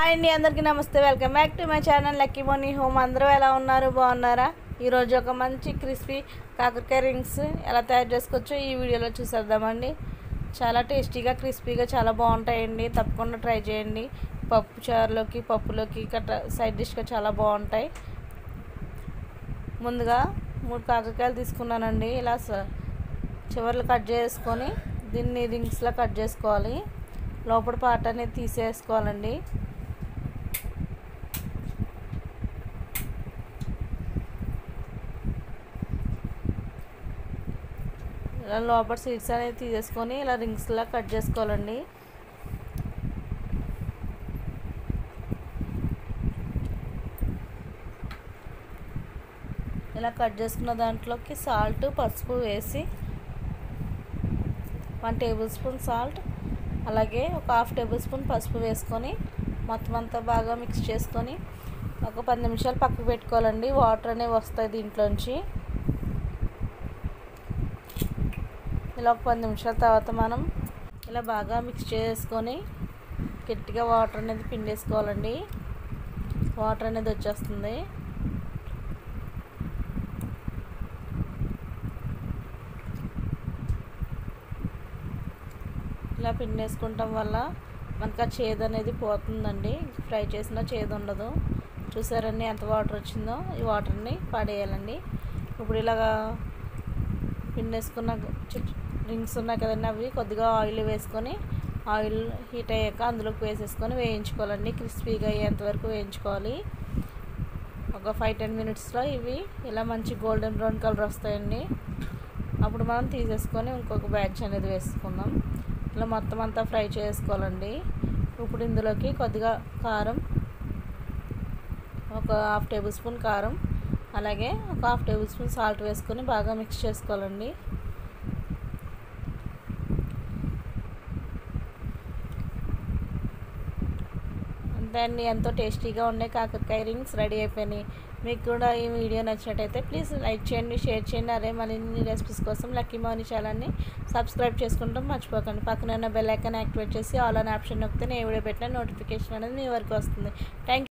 hi అండి అందరికీ నమస్తే welcome back to my channel lucky Moni home అందరూ ఎలా ఉన్నారు బాగున్నారా ఈరోజు ఒక మంచి క్రిస్పీ కాకరకాయ రింగ్స్ ఎలా తయారు చేసుకోవచ్చో ఈ వీడియోలో చూసేద్దామండి చాలా టేస్టీగా క్రిస్పీగా చాలా బాగుంటాయండి తప్పకుండా ట్రై చేయండి పప్పు చారులోకి పప్పులోకి కట్ట సైడ్ డిష్గా చాలా బాగుంటాయి ముందుగా మూడు కాకరకాయలు తీసుకున్నానండి ఇలా స- చివర్లు కట్ చేసుకొని దీన్ని రింగ్స్లా కట్ చేసుకోవాలి లోపల పార్ట్ అనేది తీసేసుకోవాలండి ఇలా లోపల సీడ్స్ అనేది తీసేసుకొని ఇలా రింగ్స్లా కట్ చేసుకోవాలండి ఇలా కట్ చేసుకున్న దాంట్లోకి సాల్ట్ పసుపు వేసి వన్ టేబుల్ స్పూన్ సాల్ట్ అలాగే ఒక హాఫ్ టేబుల్ స్పూన్ పసుపు వేసుకొని మొత్తం అంతా బాగా మిక్స్ చేసుకొని ఒక పది నిమిషాలు పక్కకు పెట్టుకోవాలండి వాటర్ అనేవి వస్తాయి దీంట్లోంచి ఇలా ఒక పది నిమిషాల తర్వాత మనం ఇలా బాగా మిక్స్ చేసుకొని గట్టిగా వాటర్ అనేది పిండేసుకోవాలండి వాటర్ అనేది వచ్చేస్తుంది ఇలా పిండేసుకుంటాం వల్ల మనకు ఆ చేదు అనేది పోతుందండి ఫ్రై చేసిన చేదు ఉండదు చూసారండి ఎంత వాటర్ వచ్చిందో ఈ వాటర్ని పడేయాలండి ఇప్పుడు ఇలాగా పిండేసుకున్న చుట్టూ రింగ్స్ ఉన్నాయి కదండి అవి కొద్దిగా ఆయిల్ వేసుకొని ఆయిల్ హీట్ అయ్యాక అందులోకి వేసేసుకొని వేయించుకోవాలండి క్రిస్పీగా అయ్యేంత వరకు వేయించుకోవాలి ఒక ఫైవ్ టెన్ మినిట్స్లో ఇవి ఇలా మంచి గోల్డెన్ బ్రౌన్ కలర్ వస్తాయండి అప్పుడు మనం తీసేసుకొని ఇంకొక బ్యాచ్ అనేది వేసుకుందాం ఇలా మొత్తం అంతా ఫ్రై చేసుకోవాలండి ఇప్పుడు ఇందులోకి కొద్దిగా కారం ఒక హాఫ్ టేబుల్ స్పూన్ కారం అలాగే ఒక హాఫ్ టేబుల్ స్పూన్ సాల్ట్ వేసుకొని బాగా మిక్స్ చేసుకోవాలండి అంతే అండి ఎంతో టేస్టీగా ఉండే కాకరకాయ రింగ్స్ రెడీ అయిపోయినాయి మీకు కూడా ఈ వీడియో నచ్చినట్టయితే ప్లీజ్ లైక్ చేయండి షేర్ చేయండి అరే మరిన్ని రెసిపీస్ కోసం లక్కీ మౌని ఛానల్ని సబ్స్క్రైబ్ చేసుకుంటాం మర్చిపోకండి పక్కన ఉన్న బెల్ ఐకాన్ యాక్టివేట్ చేసి ఆల్ అన్ ఆప్షన్ నొక్కితే నేను ఏ వీడియో పెట్టిన నోటిఫికేషన్ అనేది మీ వరకు వస్తుంది థ్యాంక్